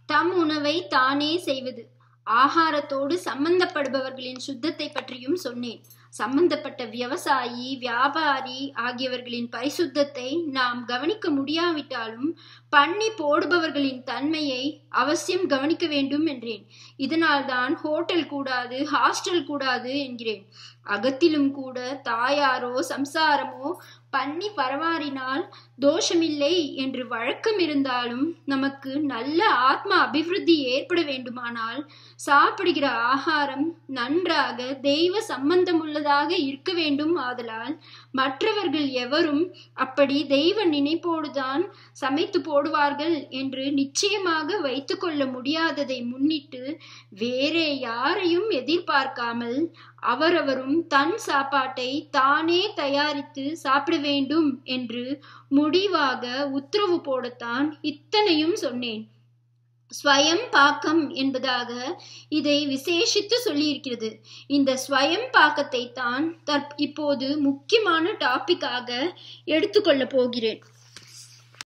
தம் உணவை தானே செய்வது ஆகாரத்தோடு சம்பந்தப்படுபவர்களின் சுத்தத்தை பற்றியும் சொன்னேன் சம்பந்தப்பட்ட விவசாயி வியாபாரி ஆகியவர்களின் பரிசுத்தத்தை நாம் கவனிக்க முடியாவிட்டாலும் பண்ணி போடுபவர்களின் தன்மையை அவசியம் கவனிக்க வேண்டும் என்றேன் இதனால்தான் ஹோட்டல் கூடாது ஹாஸ்டல் கூடாது என்கிறேன் அகத்திலும் கூட தாயாரோ சம்சாரமோ பண்ணி பரவாரினால் தோஷமில்லை என்று வழக்கம் இருந்தாலும் நமக்கு நல்ல ஆத்ம அபிவிருத்தி ஏற்பட வேண்டுமானால் சாப்பிடுகிற ஆகாரம் நன்றாக தெய்வ சம்பந்தம் உள்ளதாக இருக்க வேண்டும் ஆதலால் மற்றவர்கள் எவரும் அப்படி தெய்வ நினைப்போடுதான் சமைத்து போடுவார்கள் என்று நிச்சயமாக வைத்துக்கொள்ள முடியாததை முன்னிட்டு வேறே யாரையும் எதிர்பார்க்காமல் அவரவரும் தன் சாப்பாட்டை தானே தயாரித்து சாப்பிட வேண்டும் என்று முடிவாக உத்தரவு போடத்தான் இத்தனையும் சொன்னேன் ஸ்வயம் பாக்கம் என்பதாக இதை விசேஷித்து சொல்லியிருக்கிறது இந்த ஸ்வயம் பாக்கத்தை தான் தற் இப்போது முக்கியமான டாபிக்காக எடுத்துக்கொள்ள போகிறேன்